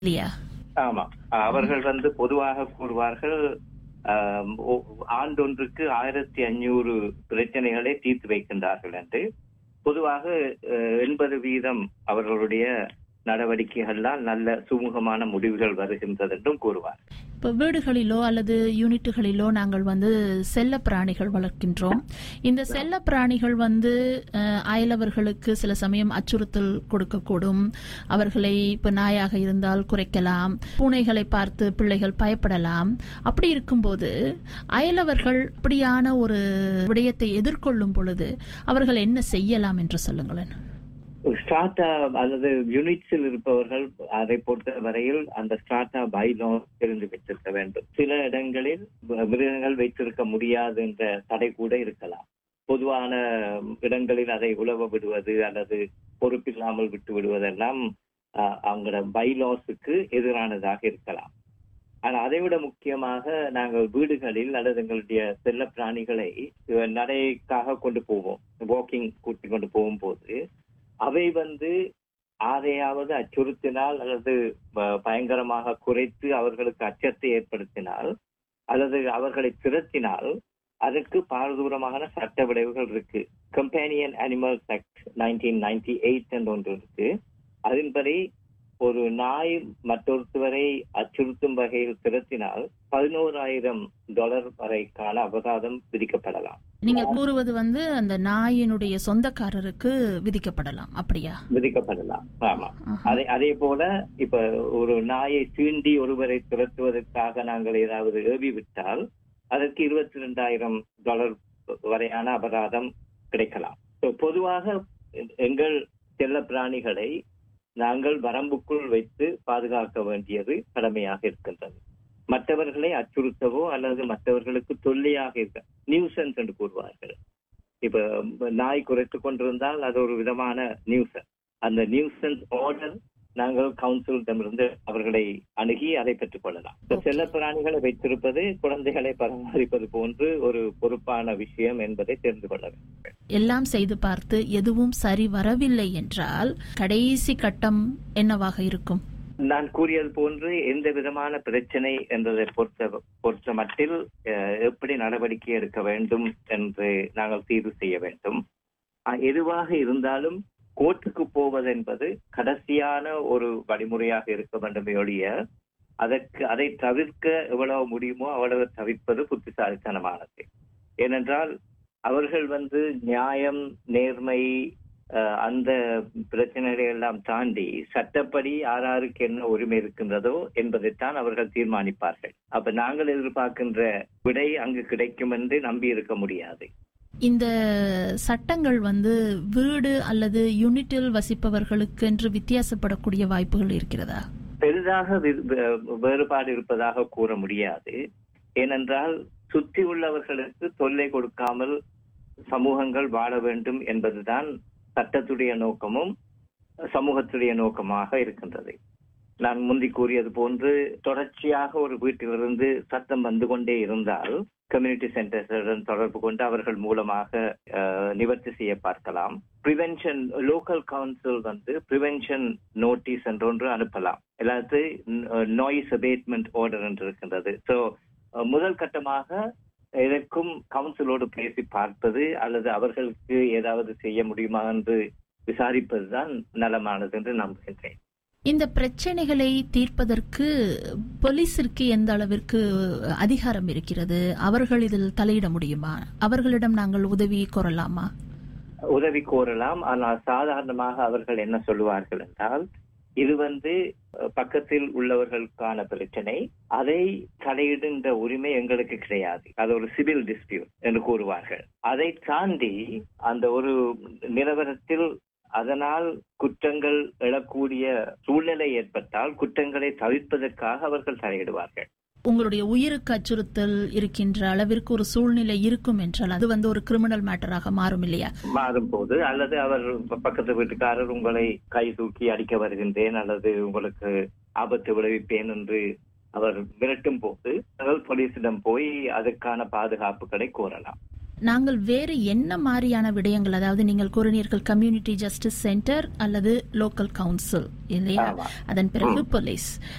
இல்லையா ஆமா அவர்கள் வந்து பொதுவாக கூறுவார்கள் ஆம், ஒ- ஆண்டொன்றுக்கு ஆயிரத்தி அஞ்சூறு பிரச்சனைகளை தீர்த்து வைக்கின்றார்கள் என்று பொதுவாக அஹ், எண்பது வீதம் அவர்களுடைய நடவடிக்கைகளால் நல்ல சுமூகமான முடிவுகள் வருகின்றது என்றும் கூறுவார் இப்போ வீடுகளிலோ அல்லது யூனிட்டுகளிலோ நாங்கள் வந்து செல்ல பிராணிகள் வளர்க்கின்றோம் இந்த செல்ல பிராணிகள் வந்து அஹ், அயலவர்களுக்கு சில சமயம் அச்சுறுத்தல் கொடுக்கக்கூடும் அவர்களை இப்போ நாயாக இருந்தால் குறைக்கலாம் பூனைகளை பார்த்து பிள்ளைகள் பயப்படலாம் அப்படி இருக்கும்போது அயலவர்கள் அப்படியான ஒரு விடயத்தை எதிர்கொள்ளும் பொழுது அவர்கள் என்ன செய்யலாம் என்று சொல்லுங்களேன் ஸ்டார்டா அல்லது யூனிட்ஸில் இருப்பவர்கள் அதை பொறுத்த வரையில் அந்த ஸ்டார்டா பைலோ தெரிந்து வைத்திருக்க வேண்டும் சில இடங்களில் மிருகங்கள் வைத்திருக்க முடியாது என்ற தடை கூட இருக்கலாம் பொதுவான இடங்களில் அதை உழவ விடுவது அல்லது பொறுப்பில்லாமல் விட்டு விடுவதெல்லாம் அஹ், அவங்களோட பைலாஸுக்கு எதிரானதாக இருக்கலாம் ஆனா அதை விட முக்கியமாக நாங்கள் வீடுகளில் அல்லது எங்களுடைய செல்ல பிராணிகளை அஹ், நடைக்காக கொண்டு போவோம் வாக்கிங் கூட்டி கொண்டு போகும்போது அவை வந்து யாரையாவது அச்சுறுத்தினால் அல்லது ப- பயங்கரமாக குறைத்து அவர்களுக்கு அச்சத்தை ஏற்படுத்தினால் அல்லது அவர்களை திரட்டினால் அதற்கு பாரதூரமான சட்ட விளைவுகள் இருக்கு companion animals act nineteen ninety eight என்று ஒன்று இருக்கு அதன்படி ஒரு நாய் மற்றொருத்தவரை அச்சுறுத்தும் வகையில் திரட்டினால் பதினோராயிரம் டாலர் வரைக்கான அபராதம் விதிக்கப்படலாம் நீங்கள் கூறுவது வந்து அந்த நாயினுடைய சொந்தக்காரருக்கு விதிக்கப்படலாம் அப்படியா விதிக்கப்படலாம் ஆமா ஆஹா. அதே அதே போல இப்ப ஒரு நாயை தீண்டி ஒருவரை துரத்துவதற்காக நாங்கள் ஏதாவது ஏவி விட்டால் அதற்கு இருபத்தி ரெண்டாயிரம் டாலர் வரையான அபராதம் கிடைக்கலாம் So, பொதுவாக எ- எங்கள் செல்ல பிராணிகளை நாங்கள் வரம்புக்குள் வைத்து பாதுகாக்க வேண்டியது கடமையாக இருக்கின்றது மற்றவர்களை அச்சுறுத்தவோ அல்லது மற்றவர்களுக்கு தொல்லையாக இருக்க நியூசன்ஸ் என்று கூறுவார்கள் இப்ப நாய் குறைத்து கொண்டிருந்தால் அது ஒரு விதமான நியூசன் அந்த நியூசன்ஸ் ஆர்டர் நாங்கள் கவுன்சிலிடமிருந்து அவர்களை அணுகி அதை பெற்றுக் கொள்ளலாம் இந்த Okay. செல்ல பிராணிகளை வைத்திருப்பது குழந்தைகளை பராமரிப்பது போன்று ஒரு பொறுப்பான விஷயம் என்பதை தெரிந்து கொள்ள வேண்டும் எல்லாம் செய்து பார்த்து எதுவும் சரி வரவில்லை என்றால் கடைசி கட்டம் என்னவாக இருக்கும் நான் கூறியது போன்று எந்த விதமான பிரச்சனை என்பதை பொறுத்த பொறுத்த மட்டில் அஹ், எப்படி நடவடிக்கை எடுக்க வேண்டும் என்று நாங்கள் தீர்வு செய்ய வேண்டும் அஹ், எதுவாக இருந்தாலும் கோர்ட்டுக்கு போவது என்பது கடைசியான ஒரு வழிமுறையாக இருக்க வேண்டுமே ஒழிய அதற்கு அதை தவிர்க்க எவ்வளவு முடியுமோ அவ்வளவு தவிர்ப்பது புத்திசாலித்தனமானது ஏனென்றால் அவர்கள் வந்து நியாயம் நேர்மை அஹ், அந்த பிரச்சனைகளை எல்லாம் தாண்டி சட்டப்படி யாராருக்கு என்ன உரிமை இருக்கின்றதோ என்பதைத்தான் அவர்கள் தீர்மானிப்பார்கள் அப்ப நாங்கள் எதிர்பார்க்கின்ற விடை அங்கு கிடைக்கும் என்று நம்பி இருக்க முடியாது இந்த சட்டங்கள் வந்து வீடு அல்லது யூனிட்டில் வசிப்பவர்களுக்கு என்று வித்தியாசப்படக்கூடிய வாய்ப்புகள் இருக்கிறதா பெரிதாக வி- வே- வேறுபாடு இருப்பதாக கூற முடியாது ஏனென்றால் சுற்றி உள்ளவர்களுக்கு தொல்லை கொடுக்காமல் சமூகங்கள் வாழ வேண்டும் என்பதுதான் சட்டத்துடைய நோக்கமும் சமூகத்துடைய நோக்கமாக இருக்கின்றது நான் முந்தி கூறியது போன்று தொடர்ச்சியாக ஒரு வீட்டிலிருந்து சத்தம் வந்து கொண்டே இருந்தால் கம்யூனிட்டி சென்டர்ஸுடன் தொடர்பு கொண்டு அவர்கள் மூலமாக அஹ், நிவர்த்தி செய்ய பார்க்கலாம் ப்ரிவென்ஷன் லோக்கல் கவுன்சில் வந்து ப்ரிவென்ஷன் நோட்டீஸ் என்று ஒன்று அனுப்பலாம் எல்லாத்தையும் நாய்ஸ் அபேட்மெண்ட் ஆர்டர் என்று இருக்கின்றது ஸோ முதல் கட்டமாக இதற்கும் கவுன்சிலோடு பேசி பார்ப்பது அல்லது அவர்களுக்கு ஏதாவது செய்ய முடியுமா என்று விசாரிப்பதுதான் நலமானது என்று நம்புகின்றேன் இந்த பிரச்சனைகளை தீர்ப்பதற்கு போலீசிற்கு எந்த அளவிற்கு அதிகாரம் இருக்கிறது அவர்கள் இதில் தலையிட முடியுமா அவர்களிடம் நாங்கள் உதவி கோரலாமா உதவி கோரலாம் ஆனால் சாதாரணமாக அவர்கள் என்ன சொல்லுவார்கள் என்றால் இது வந்து அஹ், பக்கத்தில் உள்ளவர்களுக்கான பிரச்சனை அதை தலையிடுகின்ற உரிமை எங்களுக்கு கிடையாது அது ஒரு சிவில் டிஸ்பியூட் என்று கூறுவார்கள் அதை தாண்டி அந்த ஒரு நிலவரத்தில் அதனால் குற்றங்கள் எழக்கூடிய சூழ்நிலை ஏற்பட்டால் குற்றங்களை தவிர்ப்பதற்காக அவர்கள் தலையிடுவார்கள் உங்களுடைய உயிருக்கு அச்சுறுத்தல் இருக்கின்ற அளவிற்கு ஒரு சூழ்நிலை இருக்கும் என்றால் அது வந்து ஒரு கிரிமினல் மேட்டராக மாறும் இல்லையா மாறும் போது அல்லது அவர் ப- பக்கத்து வீட்டுக்காரர் உங்களை கை தூக்கி அடிக்க வருகின்றேன் அல்லது உங்களுக்கு ஆபத்து விளைவிப்பேன் என்று அவர் மிரட்டும் போது நாங்கள் போலீசிடம் போய் அதற்கான பாதுகாப்புகளை கோரலாம் நாங்கள் வேறு என்ன மாதிரியான விடயங்கள் அதாவது நீங்கள் கூறினீர்கள் கம்யூனிட்டி ஜஸ்டிஸ் சென்டர் அல்லது லோக்கல் கவுன்சில் இல்லையா ஆமா. அதன் பிறகு போலீஸ்